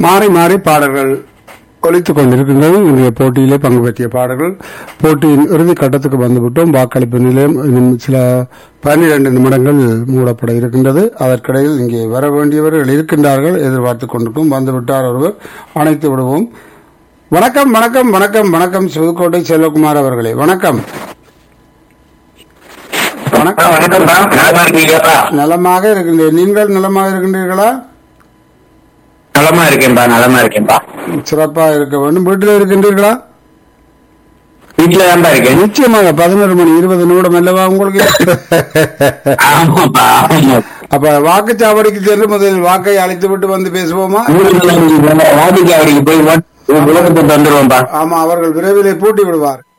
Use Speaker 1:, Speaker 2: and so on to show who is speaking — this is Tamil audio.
Speaker 1: மாறி மாறி பாடல்கள் ஒலித்துக் கொண்டிருக்கின்றது இன்றைய போட்டியிலே பங்கு பெற்றிய பாடல்கள் போட்டியின் இறுதி கட்டத்துக்கு வந்துவிட்டோம் வாக்களிப்பு நிலையம் இன்னும் சில பன்னிரண்டு நிமிடங்கள் மூடப்பட இருக்கின்றது அதற்கிடையில் இங்கே வர வேண்டியவர்கள் இருக்கின்றார்கள் எதிர்பார்த்துக் கொண்டிருக்கும் வந்துவிட்டார் ஒருவர் அணைத்து விடுவோம் வணக்கம் வணக்கம் வணக்கம் வணக்கம் புதுக்கோட்டை செல்வகுமார் அவர்களே வணக்கம் வணக்கம்
Speaker 2: வணக்கம்ப்பா நலமா இருக்கீங்கப்பா
Speaker 1: நலமாக இருக்கின்றேன் நீங்கள் நலமாக இருக்கின்றீர்களா
Speaker 2: நலமா இருக்கேன்பா நலமா இருக்கேன்பா
Speaker 1: சிறப்பாக இருக்க வேண்டும் வீட்டில் இருக்கின்றீர்களா
Speaker 2: வீட்டுல தான்ப்பா இருக்கேன்
Speaker 1: நிச்சயமாக பதினோரு மணி இருபது நிமிடம் அல்லவா உங்களுக்கு
Speaker 2: ஆமாப்பா ஆமா
Speaker 1: அப்ப வாக்குச்சாவடிக்கு சென்று முதலில் வாக்கை அழைத்து விட்டு வந்து பேசுவோமா
Speaker 2: வாதிக்கு அவருக்கு போய் விளக்கத்தை தந்துருவோம்ப்பா
Speaker 1: ஆமா அவர்கள் விரைவிலே பூட்டி விடுவார்